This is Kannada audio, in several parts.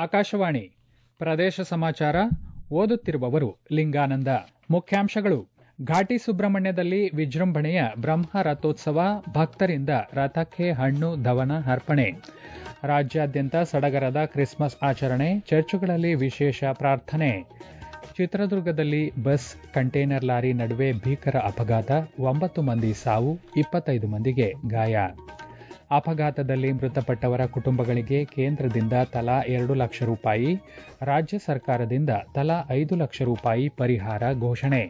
ಆಕಾಶವಾಣಿ ಪ್ರದೇಶ ಸಮಾಚಾರ ಓದುತ್ತಿರುವವರು ಲಿಂಗಾನಂದ ಮುಖ್ಯಾಂಶಗಳು ಘಾಟಿ ಸುಬ್ರಹ್ಮಣ್ಯದಲ್ಲಿ ವಿಜೃಂಭಣೆಯ ಬ್ರಹ್ಮ ರಥೋತ್ಸವ ಭಕ್ತರಿಂದ ರಥಕ್ಕೆ ಹಣ್ಣು ದವನ ಅರ್ಪಣೆ ರಾಜ್ಯಾದ್ಯಂತ ಸಡಗರದ ಕ್ರಿಸ್ಮಸ್ ಆಚರಣೆ ಚರ್ಚುಗಳಲ್ಲಿ ವಿಶೇಷ ಪ್ರಾರ್ಥನೆ ಚಿತ್ರದುರ್ಗದಲ್ಲಿ ಬಸ್ ಕಂಟೈನರ್ ಲಾರಿ ನಡುವೆ ಭೀಕರ ಅಪಘಾತ ಒಂಬತ್ತು ಮಂದಿ ಸಾವು ಇಪ್ಪತ್ತೈದು ಮಂದಿಗೆ ಗಾಯ ಅಪಘಾತದಲ್ಲಿ ಮೃತಪಟ್ಟವರ ಕುಟುಂಬಗಳಿಗೆ ಕೇಂದ್ರದಿಂದ ತಲಾ ಎರಡು ಲಕ್ಷ ರೂಪಾಯಿ ರಾಜ್ಯ ಸರ್ಕಾರದಿಂದ ತಲಾ ಐದು ಲಕ್ಷ ರೂಪಾಯಿ ಪರಿಹಾರ ಘೋಷಣೆ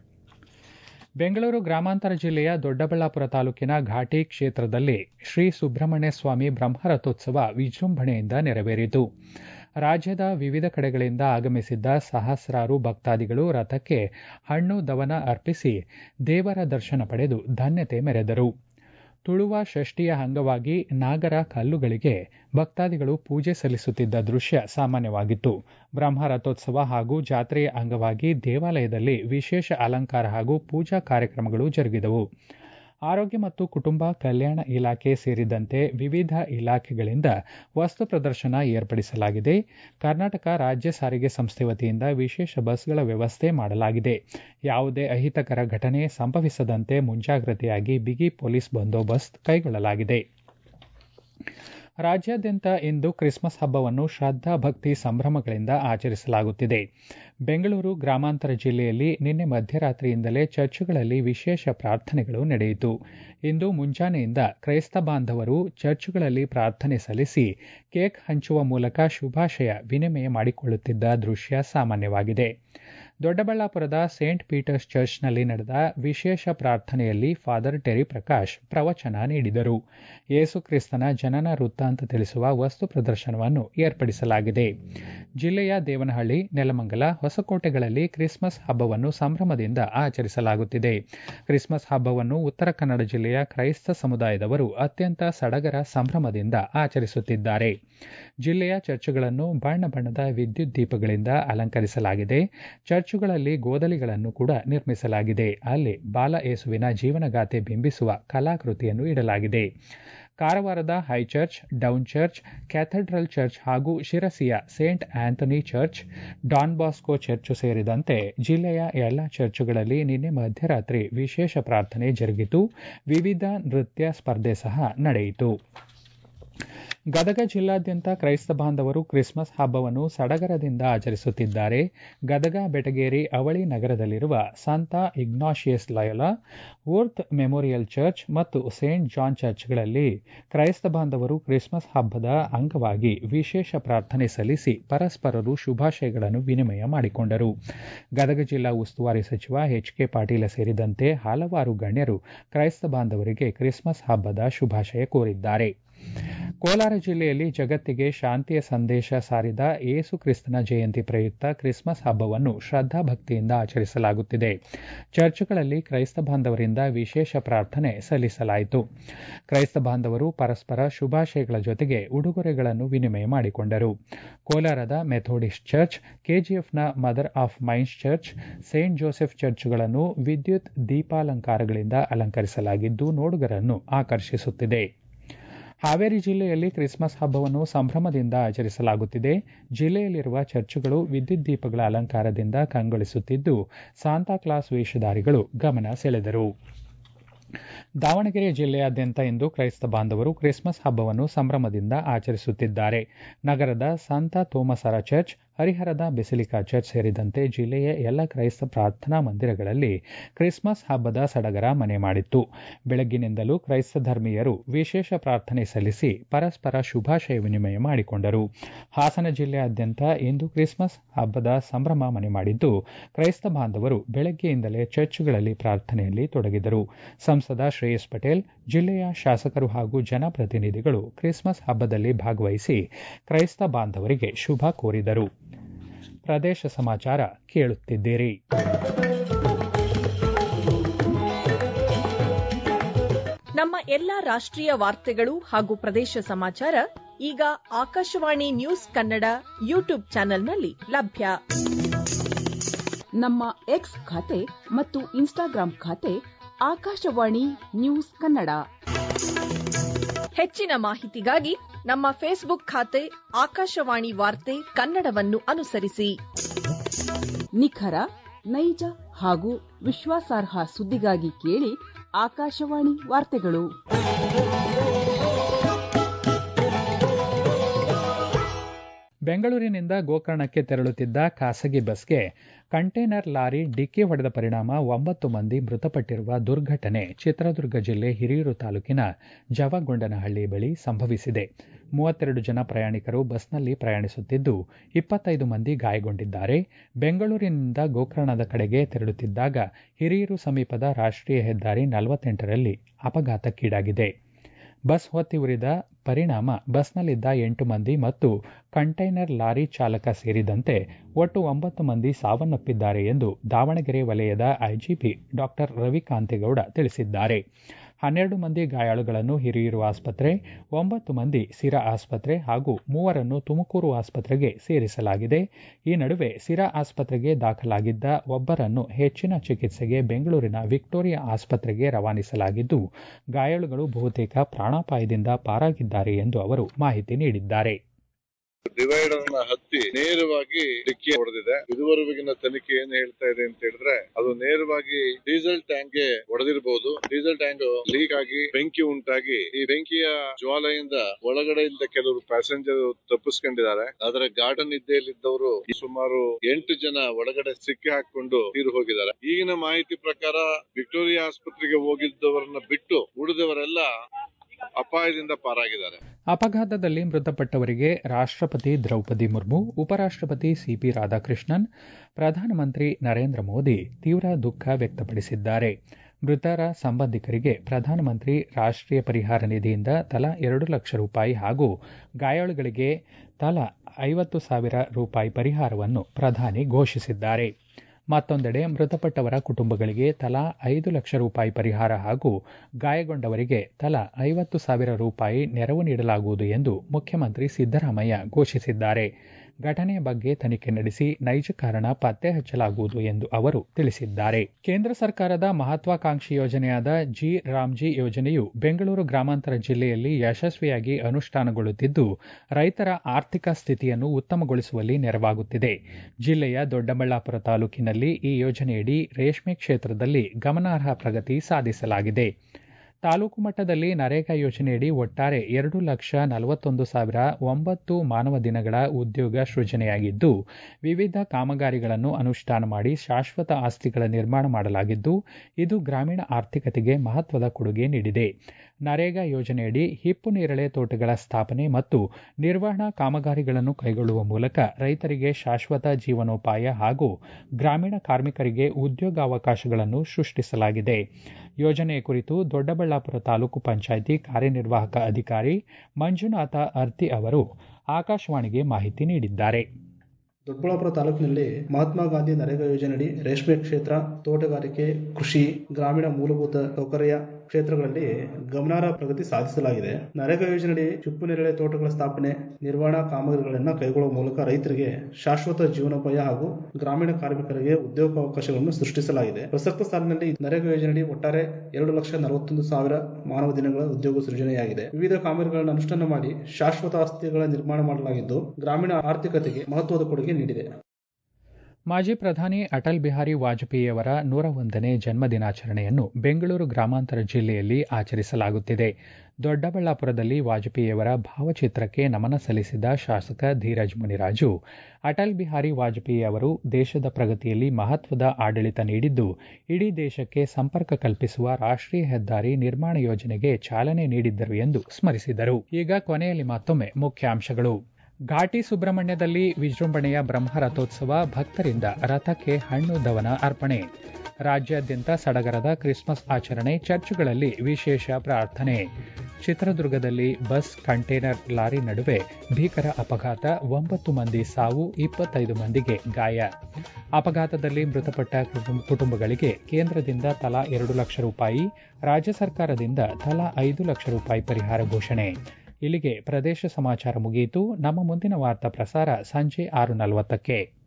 ಬೆಂಗಳೂರು ಗ್ರಾಮಾಂತರ ಜಿಲ್ಲೆಯ ದೊಡ್ಡಬಳ್ಳಾಪುರ ತಾಲೂಕಿನ ಘಾಟಿ ಕ್ಷೇತ್ರದಲ್ಲಿ ಶ್ರೀ ಸುಬ್ರಹ್ಮಣ್ಯ ಸ್ವಾಮಿ ಬ್ರಹ್ಮರಥೋತ್ಸವ ವಿಜೃಂಭಣೆಯಿಂದ ನೆರವೇರಿತು ರಾಜ್ಯದ ವಿವಿಧ ಕಡೆಗಳಿಂದ ಆಗಮಿಸಿದ್ದ ಸಹಸ್ರಾರು ಭಕ್ತಾದಿಗಳು ರಥಕ್ಕೆ ಹಣ್ಣು ದವನ ಅರ್ಪಿಸಿ ದೇವರ ದರ್ಶನ ಪಡೆದು ಧನ್ಯತೆ ಮೆರೆದರು ತುಳುವ ಷಷ್ಠಿಯ ಅಂಗವಾಗಿ ನಾಗರ ಕಲ್ಲುಗಳಿಗೆ ಭಕ್ತಾದಿಗಳು ಪೂಜೆ ಸಲ್ಲಿಸುತ್ತಿದ್ದ ದೃಶ್ಯ ಸಾಮಾನ್ಯವಾಗಿತ್ತು ಬ್ರಹ್ಮ ರಥೋತ್ಸವ ಹಾಗೂ ಜಾತ್ರೆಯ ಅಂಗವಾಗಿ ದೇವಾಲಯದಲ್ಲಿ ವಿಶೇಷ ಅಲಂಕಾರ ಹಾಗೂ ಪೂಜಾ ಕಾರ್ಯಕ್ರಮಗಳು ಜರುಗಿದವು ಆರೋಗ್ಯ ಮತ್ತು ಕುಟುಂಬ ಕಲ್ಯಾಣ ಇಲಾಖೆ ಸೇರಿದಂತೆ ವಿವಿಧ ಇಲಾಖೆಗಳಿಂದ ವಸ್ತು ಪ್ರದರ್ಶನ ಏರ್ಪಡಿಸಲಾಗಿದೆ ಕರ್ನಾಟಕ ರಾಜ್ಯ ಸಾರಿಗೆ ಸಂಸ್ಥೆ ವತಿಯಿಂದ ವಿಶೇಷ ಬಸ್ಗಳ ವ್ಯವಸ್ಥೆ ಮಾಡಲಾಗಿದೆ ಯಾವುದೇ ಅಹಿತಕರ ಘಟನೆ ಸಂಭವಿಸದಂತೆ ಮುಂಜಾಗ್ರತೆಯಾಗಿ ಬಿಗಿ ಪೊಲೀಸ್ ಬಂದೋಬಸ್ತ್ ಕೈಗೊಳ್ಳಲಾಗಿದೆ ರಾಜ್ಯಾದ್ಯಂತ ಇಂದು ಕ್ರಿಸ್ಮಸ್ ಹಬ್ಬವನ್ನು ಶ್ರದ್ದಾ ಭಕ್ತಿ ಸಂಭ್ರಮಗಳಿಂದ ಆಚರಿಸಲಾಗುತ್ತಿದೆ ಬೆಂಗಳೂರು ಗ್ರಾಮಾಂತರ ಜಿಲ್ಲೆಯಲ್ಲಿ ನಿನ್ನೆ ಮಧ್ಯರಾತ್ರಿಯಿಂದಲೇ ಚರ್ಚುಗಳಲ್ಲಿ ವಿಶೇಷ ಪ್ರಾರ್ಥನೆಗಳು ನಡೆಯಿತು ಇಂದು ಮುಂಜಾನೆಯಿಂದ ಕ್ರೈಸ್ತ ಬಾಂಧವರು ಚರ್ಚುಗಳಲ್ಲಿ ಪ್ರಾರ್ಥನೆ ಸಲ್ಲಿಸಿ ಕೇಕ್ ಹಂಚುವ ಮೂಲಕ ಶುಭಾಶಯ ವಿನಿಮಯ ಮಾಡಿಕೊಳ್ಳುತ್ತಿದ್ದ ದೃಶ್ಯ ಸಾಮಾನ್ಯವಾಗಿದೆ ದೊಡ್ಡಬಳ್ಳಾಪುರದ ಸೇಂಟ್ ಪೀಟರ್ಸ್ ಚರ್ಚ್ನಲ್ಲಿ ನಡೆದ ವಿಶೇಷ ಪ್ರಾರ್ಥನೆಯಲ್ಲಿ ಫಾದರ್ ಟೆರಿ ಪ್ರಕಾಶ್ ಪ್ರವಚನ ನೀಡಿದರು ಯೇಸು ಕ್ರಿಸ್ತನ ಜನನ ವೃತ್ತಾಂತ ತಿಳಿಸುವ ವಸ್ತು ಪ್ರದರ್ಶನವನ್ನು ಏರ್ಪಡಿಸಲಾಗಿದೆ ಜಿಲ್ಲೆಯ ದೇವನಹಳ್ಳಿ ನೆಲಮಂಗಲ ಹೊಸಕೋಟೆಗಳಲ್ಲಿ ಕ್ರಿಸ್ಮಸ್ ಹಬ್ಬವನ್ನು ಸಂಭ್ರಮದಿಂದ ಆಚರಿಸಲಾಗುತ್ತಿದೆ ಕ್ರಿಸ್ಮಸ್ ಹಬ್ಬವನ್ನು ಉತ್ತರ ಕನ್ನಡ ಜಿಲ್ಲೆಯ ಕ್ರೈಸ್ತ ಸಮುದಾಯದವರು ಅತ್ಯಂತ ಸಡಗರ ಸಂಭ್ರಮದಿಂದ ಆಚರಿಸುತ್ತಿದ್ದಾರೆ ಜಿಲ್ಲೆಯ ಚರ್ಚ್ಗಳನ್ನು ಬಣ್ಣ ಬಣ್ಣದ ವಿದ್ಯುತ್ ದೀಪಗಳಿಂದ ಅಲಂಕರಿಸಲಾಗಿದೆ ಚರ್ಚುಗಳಲ್ಲಿ ಗೋದಲಿಗಳನ್ನು ಕೂಡ ನಿರ್ಮಿಸಲಾಗಿದೆ ಅಲ್ಲಿ ಬಾಲ ಏಸುವಿನ ಜೀವನಗಾಥೆ ಬಿಂಬಿಸುವ ಕಲಾಕೃತಿಯನ್ನು ಇಡಲಾಗಿದೆ ಕಾರವಾರದ high church down church cathedral church ಹಾಗೂ ಶಿರಸಿಯ saint Anthony church Don Bosco church ಸೇರಿದಂತೆ ಜಿಲ್ಲೆಯ ಎಲ್ಲ ಚರ್ಚುಗಳಲ್ಲಿ ನಿನ್ನೆ ಮಧ್ಯರಾತ್ರಿ ವಿಶೇಷ ಪ್ರಾರ್ಥನೆ ಜರುಗಿತು ವಿವಿಧ ನೃತ್ಯ ಸ್ಪರ್ಧೆ ಸಹ ನಡೆಯಿತು ಗದಗ ಜಿಲ್ಲಾದ್ಯಂತ ಕ್ರೈಸ್ತ ಬಾಂಧವರು ಕ್ರಿಸ್ಮಸ್ ಹಬ್ಬವನ್ನು ಸಡಗರದಿಂದ ಆಚರಿಸುತ್ತಿದ್ದಾರೆ ಗದಗ ಬೆಟಗೇರಿ ಅವಳಿ ನಗರದಲ್ಲಿರುವ ಸಂತ ಇಗ್ನಾಷಿಯಸ್ ಲಯೋಲಾ ಊರ್ತ್ ಮೆಮೋರಿಯಲ್ ಚರ್ಚ್ ಮತ್ತು ಸೇಂಟ್ ಜಾನ್ ಚರ್ಚ್ಗಳಲ್ಲಿ ಕ್ರೈಸ್ತ ಬಾಂಧವರು ಕ್ರಿಸ್ಮಸ್ ಹಬ್ಬದ ಅಂಗವಾಗಿ ವಿಶೇಷ ಪ್ರಾರ್ಥನೆ ಸಲ್ಲಿಸಿ ಪರಸ್ಪರರು ಶುಭಾಶಯಗಳನ್ನು ವಿನಿಮಯ ಮಾಡಿಕೊಂಡರು ಗದಗ ಜಿಲ್ಲಾ ಉಸ್ತುವಾರಿ ಸಚಿವ ಎಚ್ ಕೆ ಪಾಟೀಲ ಸೇರಿದಂತೆ ಹಲವಾರು ಗಣ್ಯರು ಕ್ರೈಸ್ತ ಬಾಂಧವರಿಗೆ ಕ್ರಿಸ್ಮಸ್ ಹಬ್ಬದ ಶುಭಾಶಯ ಕೋರಿದ್ದಾರೆ ಕೋಲಾರ ಜಿಲ್ಲೆಯಲ್ಲಿ ಜಗತ್ತಿಗೆ ಶಾಂತಿಯ ಸಂದೇಶ ಸಾರಿದ ಯೇಸು ಕ್ರಿಸ್ತನ ಜಯಂತಿ ಪ್ರಯುಕ್ತ ಕ್ರಿಸ್ಮಸ್ ಹಬ್ಬವನ್ನು ಶ್ರದ್ಧಾಭಕ್ತಿಯಿಂದ ಆಚರಿಸಲಾಗುತ್ತಿದೆ ಚರ್ಚ್ಗಳಲ್ಲಿ ಕ್ರೈಸ್ತ ಬಾಂಧವರಿಂದ ವಿಶೇಷ ಪ್ರಾರ್ಥನೆ ಸಲ್ಲಿಸಲಾಯಿತು ಕ್ರೈಸ್ತ ಬಾಂಧವರು ಪರಸ್ಪರ ಶುಭಾಶಯಗಳ ಜೊತೆಗೆ ಉಡುಗೊರೆಗಳನ್ನು ವಿನಿಮಯ ಮಾಡಿಕೊಂಡರು ಕೋಲಾರದ ಮೆಥೋಡಿಸ್ಟ್ ಚರ್ಚ್ ಕೆಜಿಎಫ್ನ mother of mines church saint Joseph ಚರ್ಚ್ಗಳನ್ನು ವಿದ್ಯುತ್ ದೀಪಾಲಂಕಾರಗಳಿಂದ ಅಲಂಕರಿಸಲಾಗಿದ್ದು ನೋಡುಗರನ್ನು ಆಕರ್ಷಿಸುತ್ತಿದೆ ಹಾವೇರಿ ಜಿಲ್ಲೆಯಲ್ಲಿ ಕ್ರಿಸ್ಮಸ್ ಹಬ್ಬವನ್ನು ಸಂಭ್ರಮದಿಂದ ಆಚರಿಸಲಾಗುತ್ತಿದೆ ಜಿಲ್ಲೆಯಲ್ಲಿರುವ ಚರ್ಚ್ಗಳು ವಿದ್ಯುತ್ ದೀಪಗಳ ಅಲಂಕಾರದಿಂದ ಕಂಗೊಳಿಸುತ್ತಿದ್ದು ಸಾಂತಾಕ್ಲಾಸ್ ವೇಷಧಾರಿಗಳು ಗಮನ ಸೆಳೆದರು ದಾವಣಗೆರೆ ಜಿಲ್ಲೆಯಾದ್ಯಂತ ಇಂದು ಕ್ರೈಸ್ತ ಬಾಂಧವರು ಕ್ರಿಸ್ಮಸ್ ಹಬ್ಬವನ್ನು ಸಂಭ್ರಮದಿಂದ ಆಚರಿಸುತ್ತಿದ್ದಾರೆ ನಗರದ ಸಂತ ಥೋಮಸರ ಚರ್ಚ್ ಹರಿಹರದ ಬೆಸಿಲಿಕಾ ಚರ್ಚ್ ಸೇರಿದಂತೆ ಜಿಲ್ಲೆಯ ಎಲ್ಲ ಕ್ರೈಸ್ತ ಪ್ರಾರ್ಥನಾ ಮಂದಿರಗಳಲ್ಲಿ ಕ್ರಿಸ್ಮಸ್ ಹಬ್ಬದ ಸಡಗರ ಮನೆ ಮಾಡಿತ್ತು ಬೆಳಗ್ಗಿನಿಂದಲೂ ಕ್ರೈಸ್ತ ಧರ್ಮೀಯರು ವಿಶೇಷ ಪ್ರಾರ್ಥನೆ ಸಲ್ಲಿಸಿ ಪರಸ್ಪರ ಶುಭಾಶಯ ವಿನಿಮಯ ಮಾಡಿಕೊಂಡರು ಹಾಸನ ಜಿಲ್ಲೆಯಾದ್ಯಂತ ಇಂದು ಕ್ರಿಸ್ಮಸ್ ಹಬ್ಬದ ಸಂಭ್ರಮ ಮನೆ ಮಾಡಿದ್ದು ಕ್ರೈಸ್ತ ಬಾಂಧವರು ಬೆಳಗ್ಗೆಯಿಂದಲೇ ಚರ್ಚ್ಗಳಲ್ಲಿ ಪ್ರಾರ್ಥನೆಯಲ್ಲಿ ತೊಡಗಿದರು ಸಂಸದ ಶ್ರೇಯಸ್ ಪಟೇಲ್ ಜಿಲ್ಲೆಯ ಶಾಸಕರು ಹಾಗೂ ಜನಪ್ರತಿನಿಧಿಗಳು ಕ್ರಿಸ್ಮಸ್ ಹಬ್ಬದಲ್ಲಿ ಭಾಗವಹಿಸಿ ಕ್ರೈಸ್ತ ಬಾಂಧವರಿಗೆ ಶುಭ ಕೋರಿದರು ಪ್ರದೇಶ ಸಮಾಚಾರ ಕೇಳುತ್ತಿದ್ದೀರಿ ನಮ್ಮ ಎಲ್ಲಾ ರಾಷ್ಟ್ರೀಯ ವಾರ್ತೆಗಳು ಹಾಗೂ ಪ್ರದೇಶ ಸಮಾಚಾರ ಈಗ ಆಕಾಶವಾಣಿ ನ್ಯೂಸ್ ಕನ್ನಡ ಯೂಟ್ಯೂಬ್ ಚಾನೆಲ್ನಲ್ಲಿ ಲಭ್ಯ ನಮ್ಮ ಎಕ್ಸ್ ಖಾತೆ ಮತ್ತು ಇನ್ಸ್ಟಾಗ್ರಾಂ ಖಾತೆ ಆಕಾಶವಾಣಿ ನ್ಯೂಸ್ ಕನ್ನಡ ಹೆಚ್ಚಿನ ಮಾಹಿತಿಗಾಗಿ ನಮ್ಮ ಫೇಸ್ಬುಕ್ ಖಾತೆ ಆಕಾಶವಾಣಿ ವಾರ್ತೆ ಕನ್ನಡವನ್ನು ಅನುಸರಿಸಿ ನಿಖರ ನೈಜ ಹಾಗೂ ವಿಶ್ವಾಸಾರ್ಹ ಸುದ್ದಿಗಾಗಿ ಕೇಳಿ ಆಕಾಶವಾಣಿ ವಾರ್ತೆಗಳು ಬೆಂಗಳೂರಿನಿಂದ ಗೋಕರ್ಣಕ್ಕೆ ತೆರಳುತ್ತಿದ್ದ ಖಾಸಗಿ ಬಸ್ಗೆ ಕಂಟೈನರ್ ಲಾರಿ ಡಿಕ್ಕಿ ಹೊಡೆದ ಪರಿಣಾಮ ಒಂಬತ್ತು ಮಂದಿ ಮೃತಪಟ್ಟಿರುವ ದುರ್ಘಟನೆ ಚಿತ್ರದುರ್ಗ ಜಿಲ್ಲೆ ಹಿರಿಯೂರು ತಾಲೂಕಿನ ಜವಗೊಂಡನಹಳ್ಳಿ ಬಳಿ ಸಂಭವಿಸಿದೆ ಮೂವತ್ತೆರಡು ಜನ ಪ್ರಯಾಣಿಕರು ಬಸ್ನಲ್ಲಿ ಪ್ರಯಾಣಿಸುತ್ತಿದ್ದು ಇಪ್ಪತ್ತೈದು ಮಂದಿ ಗಾಯಗೊಂಡಿದ್ದಾರೆ ಬೆಂಗಳೂರಿನಿಂದ ಗೋಕರ್ಣದ ಕಡೆಗೆ ತೆರಳುತ್ತಿದ್ದಾಗ ಹಿರಿಯೂರು ಸಮೀಪದ ರಾಷ್ಟ್ರೀಯ ಹೆದ್ದಾರಿ ನಲವತ್ತೆಂಟರಲ್ಲಿ ಅಪಘಾತಕ್ಕೀಡಾಗಿದೆ ಬಸ್ ಹೊತ್ತಿ ಉರಿದ ಪರಿಣಾಮ ಬಸ್ನಲ್ಲಿದ್ದ ಎಂಟು ಮಂದಿ ಮತ್ತು ಕಂಟೈನರ್ ಲಾರಿ ಚಾಲಕ ಸೇರಿದಂತೆ ಒಟ್ಟು ಒಂಬತ್ತು ಮಂದಿ ಸಾವನ್ನಪ್ಪಿದ್ದಾರೆ ಎಂದು ದಾವಣಗೆರೆ ವಲಯದ ಐಜಿಪಿ ಡಾಕ್ಟರ್ ರವಿಕಾಂತೇಗೌಡ ತಿಳಿಸಿದ್ದಾರೆ ಹನ್ನೆರಡು ಮಂದಿ ಗಾಯಾಳುಗಳನ್ನು ಹಿರಿಯೂರು ಆಸ್ಪತ್ರೆ ಒಂಬತ್ತು ಮಂದಿ ಸಿರಾ ಆಸ್ಪತ್ರೆ ಹಾಗೂ ಮೂವರನ್ನು ತುಮಕೂರು ಆಸ್ಪತ್ರೆಗೆ ಸೇರಿಸಲಾಗಿದೆ ಈ ನಡುವೆ ಸಿರಾ ಆಸ್ಪತ್ರೆಗೆ ದಾಖಲಾಗಿದ್ದ ಒಬ್ಬರನ್ನು ಹೆಚ್ಚಿನ ಚಿಕಿತ್ಸೆಗೆ ಬೆಂಗಳೂರಿನ ವಿಕ್ಟೋರಿಯಾ ಆಸ್ಪತ್ರೆಗೆ ರವಾನಿಸಲಾಗಿದ್ದು ಗಾಯಾಳುಗಳು ಬಹುತೇಕ ಪ್ರಾಣಾಪಾಯದಿಂದ ಪಾರಾಗಿದ್ದಾರೆ ಎಂದು ಅವರು ಮಾಹಿತಿ ನೀಡಿದ್ದಾರೆ ಡಿವೈಡರ್ ನ ಹತ್ತಿ ನೇರವಾಗಿ ಡಿಕ್ಕಿ ಹೊಡೆದಿದೆ ಇದುವರೆಗಿನ ತನಿಖೆ ಏನ್ ಹೇಳ್ತಾ ಇದೆ ಅಂತ ಹೇಳಿದ್ರೆ ಅದು ನೇರವಾಗಿ ಡೀಸೆಲ್ ಟ್ಯಾಂಕ್ ಗೆ ಹೊಡೆದಿರಬಹುದು ಡೀಸೆಲ್ ಟ್ಯಾಂಕ್ ಲೀಕ್ ಆಗಿ ಬೆಂಕಿ ಉಂಟಾಗಿ ಈ ಬೆಂಕಿಯ ಜ್ವಾಲೆಯಿಂದ ಒಳಗಡೆಯಿಂದ ಕೆಲವರು ಪ್ಯಾಸೆಂಜರ್ ತಪ್ಪಿಸ್ಕೊಂಡಿದ್ದಾರೆ ಆದ್ರೆ ಗಾರ್ಡನ್ ಇದ್ದವರು ಸುಮಾರು ಎಂಟು ಜನ ಒಳಗಡೆ ಸಿಕ್ಕಿ ಹಾಕೊಂಡು ತೀರು ಹೋಗಿದ್ದಾರೆ ಈಗಿನ ಮಾಹಿತಿ ಪ್ರಕಾರ ವಿಕ್ಟೋರಿಯಾ ಆಸ್ಪತ್ರೆಗೆ ಹೋಗಿದ್ದವರನ್ನ ಬಿಟ್ಟು ಉಳಿದವರೆಲ್ಲ ಅಪಾಯದಿಂದ ಪಾರಾಗಿದ್ದಾರೆ ಅಪಘಾತದಲ್ಲಿ ಮೃತಪಟ್ಟವರಿಗೆ ರಾಷ್ಟ್ರಪತಿ ದ್ರೌಪದಿ ಮುರ್ಮು ಉಪರಾಷ್ಟ್ರಪತಿ ಸಿಪಿ ರಾಧಾಕೃಷ್ಣನ್ ಪ್ರಧಾನಮಂತ್ರಿ ನರೇಂದ್ರ ಮೋದಿ ತೀವ್ರ ದುಃಖ ವ್ಯಕ್ತಪಡಿಸಿದ್ದಾರೆ ಮೃತರ ಸಂಬಂಧಿಕರಿಗೆ ಪ್ರಧಾನಮಂತ್ರಿ ರಾಷ್ಟ್ರೀಯ ಪರಿಹಾರ ನಿಧಿಯಿಂದ ತಲಾ ಎರಡು ಲಕ್ಷ ರೂಪಾಯಿ ಹಾಗೂ ಗಾಯಾಳುಗಳಿಗೆ ತಲಾ ಐವತ್ತು ಸಾವಿರ ರೂಪಾಯಿ ಪರಿಹಾರವನ್ನು ಪ್ರಧಾನಿ ಘೋಷಿಸಿದ್ದಾರೆ ಮತ್ತೊಂದೆಡೆ ಮೃತಪಟ್ಟವರ ಕುಟುಂಬಗಳಿಗೆ ತಲಾ ಐದು ಲಕ್ಷ ರೂಪಾಯಿ ಪರಿಹಾರ ಹಾಗೂ ಗಾಯಗೊಂಡವರಿಗೆ ತಲಾ ಐವತ್ತು ಸಾವಿರ ರೂಪಾಯಿ ನೆರವು ನೀಡಲಾಗುವುದು ಎಂದು ಮುಖ್ಯಮಂತ್ರಿ ಸಿದ್ದರಾಮಯ್ಯ ಘೋಷಿಸಿದ್ದಾರೆ ಘಟನೆಯ ಬಗ್ಗೆ ತನಿಖೆ ನಡೆಸಿ ನೈಜ ಕಾರಣ ಪತ್ತೆ ಹಚ್ಚಲಾಗುವುದು ಎಂದು ಅವರು ತಿಳಿಸಿದ್ದಾರೆ ಕೇಂದ್ರ ಸರ್ಕಾರದ ಮಹತ್ವಾಕಾಂಕ್ಷಿ ಯೋಜನೆಯಾದ ಜಿ ರಾಮ್ಜಿ ಯೋಜನೆಯು ಬೆಂಗಳೂರು ಗ್ರಾಮಾಂತರ ಜಿಲ್ಲೆಯಲ್ಲಿ ಯಶಸ್ವಿಯಾಗಿ ಅನುಷ್ಠಾನಗೊಳ್ಳುತ್ತಿದ್ದು ರೈತರ ಆರ್ಥಿಕ ಸ್ಥಿತಿಯನ್ನು ಉತ್ತಮಗೊಳಿಸುವಲ್ಲಿ ನೆರವಾಗುತ್ತಿದೆ ಜಿಲ್ಲೆಯ ದೊಡ್ಡಬಳ್ಳಾಪುರ ತಾಲೂಕಿನಲ್ಲಿ ಈ ಯೋಜನೆಯಡಿ ರೇಷ್ಮೆ ಕ್ಷೇತ್ರದಲ್ಲಿ ಗಮನಾರ್ಹ ಪ್ರಗತಿ ಸಾಧಿಸಲಾಗಿದೆ ತಾಲೂಕು ಮಟ್ಟದಲ್ಲಿ ನರೇಗಾ ಯೋಜನೆಯಡಿ ಒಟ್ಟಾರೆ ಎರಡು ಲಕ್ಷ ನಲವತ್ತೊಂದು ಸಾವಿರ ಒಂಬತ್ತು ಮಾನವ ದಿನಗಳ ಉದ್ಯೋಗ ಸೃಜನೆಯಾಗಿದ್ದು ವಿವಿಧ ಕಾಮಗಾರಿಗಳನ್ನು ಅನುಷ್ಠಾನ ಮಾಡಿ ಶಾಶ್ವತ ಆಸ್ತಿಗಳ ನಿರ್ಮಾಣ ಮಾಡಲಾಗಿದ್ದು ಇದು ಗ್ರಾಮೀಣ ಆರ್ಥಿಕತೆಗೆ ಮಹತ್ವದ ಕೊಡುಗೆ ನೀಡಿದೆ ನರೇಗಾ ಯೋಜನೆಯಡಿ ಹಿಪ್ಪು ನೇರಳೆ ತೋಟಗಳ ಸ್ಥಾಪನೆ ಮತ್ತು ನಿರ್ವಹಣಾ ಕಾಮಗಾರಿಗಳನ್ನು ಕೈಗೊಳ್ಳುವ ಮೂಲಕ ರೈತರಿಗೆ ಶಾಶ್ವತ ಜೀವನೋಪಾಯ ಹಾಗೂ ಗ್ರಾಮೀಣ ಕಾರ್ಮಿಕರಿಗೆ ಉದ್ಯೋಗಾವಕಾಶಗಳನ್ನು ಸೃಷ್ಟಿಸಲಾಗಿದೆ ಯೋಜನೆಯ ಕುರಿತು ದೊಡ್ಡಬಳ್ಳಾಪುರ ತಾಲೂಕು ಪಂಚಾಯಿತಿ ಕಾರ್ಯನಿರ್ವಾಹಕ ಅಧಿಕಾರಿ ಮಂಜುನಾಥ ಅರ್ತಿ ಅವರು ಆಕಾಶವಾಣಿಗೆ ಮಾಹಿತಿ ನೀಡಿದ್ದಾರೆ ದೊಡ್ಡಬಳ್ಳಾಪುರ ತಾಲೂಕಿನಲ್ಲಿ ಮಹಾತ್ಮ ಗಾಂಧಿ ನರೇಗಾ ಯೋಜನೆಯಡಿ ರೇಷ್ಮೆ ಕ್ಷೇತ್ರ ತೋಟಗಾರಿಕೆ ಕೃಷಿ ಗ್ರಾಮೀಣ ಮೂಲಭೂತ ಸೌಕರ್ಯ ಕ್ಷೇತ್ರಗಳಲ್ಲಿ ಗಮನಾರ್ಹ ಪ್ರಗತಿ ಸಾಧಿಸಲಾಗಿದೆ ನರೇಗಾ ಯೋಜನೆಯಡಿ ಚುಪ್ಪು ನೆರಳೆ ತೋಟಗಳ ಸ್ಥಾಪನೆ ನಿರ್ವಹಣಾ ಕಾಮಗಾರಿಗಳನ್ನು ಕೈಗೊಳ್ಳುವ ಮೂಲಕ ರೈತರಿಗೆ ಶಾಶ್ವತ ಜೀವನೋಪಾಯ ಹಾಗೂ ಗ್ರಾಮೀಣ ಕಾರ್ಮಿಕರಿಗೆ ಉದ್ಯೋಗಾವಕಾಶಗಳನ್ನು ಸೃಷ್ಟಿಸಲಾಗಿದೆ ಪ್ರಸಕ್ತ ಸಾಲಿನಲ್ಲಿ ನರೇಗಾ ಯೋಜನೆಯಡಿ ಒಟ್ಟಾರೆ ಎರಡು ಲಕ್ಷ ನಲವತ್ತೊಂದು ಸಾವಿರ ಮಾನವ ದಿನಗಳ ಉದ್ಯೋಗ ಸೃಜನೆಯಾಗಿದೆ ವಿವಿಧ ಕಾಮಗಾರಿಗಳನ್ನು ಅನುಷ್ಠಾನ ಮಾಡಿ ಶಾಶ್ವತ ಆಸ್ತಿಗಳ ನಿರ್ಮಾಣ ಮಾಡಲಾಗಿದ್ದು ಗ್ರಾಮೀಣ ಆರ್ಥಿಕತೆಗೆ ಮಹತ್ವದ ಕೊಡುಗೆ ನೀಡಿದೆ ಮಾಜಿ ಪ್ರಧಾನಿ ಅಟಲ್ ಬಿಹಾರಿ ವಾಜಪೇಯಿಯವರ ನೂರ ಒಂದನೇ ಜನ್ಮ ದಿನಾಚರಣೆಯನ್ನು ಬೆಂಗಳೂರು ಗ್ರಾಮಾಂತರ ಜಿಲ್ಲೆಯಲ್ಲಿ ಆಚರಿಸಲಾಗುತ್ತಿದೆ ದೊಡ್ಡಬಳ್ಳಾಪುರದಲ್ಲಿ ವಾಜಪೇಯಿಯವರ ಭಾವಚಿತ್ರಕ್ಕೆ ನಮನ ಸಲ್ಲಿಸಿದ ಶಾಸಕ ಧೀರಜ್ ಮುನಿರಾಜು ಅಟಲ್ ಬಿಹಾರಿ ವಾಜಪೇಯಿ ಅವರು ದೇಶದ ಪ್ರಗತಿಯಲ್ಲಿ ಮಹತ್ವದ ಆಡಳಿತ ನೀಡಿದ್ದು ಇಡೀ ದೇಶಕ್ಕೆ ಸಂಪರ್ಕ ಕಲ್ಪಿಸುವ ರಾಷ್ಟ್ರೀಯ ಹೆದ್ದಾರಿ ನಿರ್ಮಾಣ ಯೋಜನೆಗೆ ಚಾಲನೆ ನೀಡಿದ್ದರು ಎಂದು ಸ್ಮರಿಸಿದರು ಈಗ ಕೊನೆಯಲ್ಲಿ ಮತ್ತೊಮ್ಮೆ ಮುಖ್ಯಾಂಶಗಳು ಘಾಟಿ ಸುಬ್ರಹ್ಮಣ್ಯದಲ್ಲಿ ವಿಜೃಂಭಣೆಯ ಬ್ರಹ್ಮ ರಥೋತ್ಸವ ಭಕ್ತರಿಂದ ರಥಕ್ಕೆ ಹಣ್ಣು ದವನ ಅರ್ಪಣೆ ರಾಜ್ಯಾದ್ಯಂತ ಸಡಗರದ ಕ್ರಿಸ್ಮಸ್ ಆಚರಣೆ ಚರ್ಚ್ಗಳಲ್ಲಿ ವಿಶೇಷ ಪ್ರಾರ್ಥನೆ ಚಿತ್ರದುರ್ಗದಲ್ಲಿ ಬಸ್ ಕಂಟೈನರ್ ಲಾರಿ ನಡುವೆ ಭೀಕರ ಅಪಘಾತ ಒಂಬತ್ತು ಮಂದಿ ಸಾವು ಇಪ್ಪತ್ತೈದು ಮಂದಿಗೆ ಗಾಯ ಅಪಘಾತದಲ್ಲಿ ಮೃತಪಟ್ಟ ಕುಟುಂಬಗಳಿಗೆ ಕೇಂದ್ರದಿಂದ ತಲಾ ಎರಡು ಲಕ್ಷ ರೂಪಾಯಿ ರಾಜ್ಯ ಸರ್ಕಾರದಿಂದ ತಲಾ ಐದು ಲಕ್ಷ ರೂಪಾಯಿ ಪರಿಹಾರ ಘೋಷಣೆ ಇಲ್ಲಿಗೆ ಪ್ರದೇಶ ಸಮಾಚಾರ ಮುಗಿಯಿತು ನಮ್ಮ ಮುಂದಿನ ವಾರ್ತಾ ಪ್ರಸಾರ ಸಂಜೆ ಆರು ನಲವತ್ತಕ್ಕೆ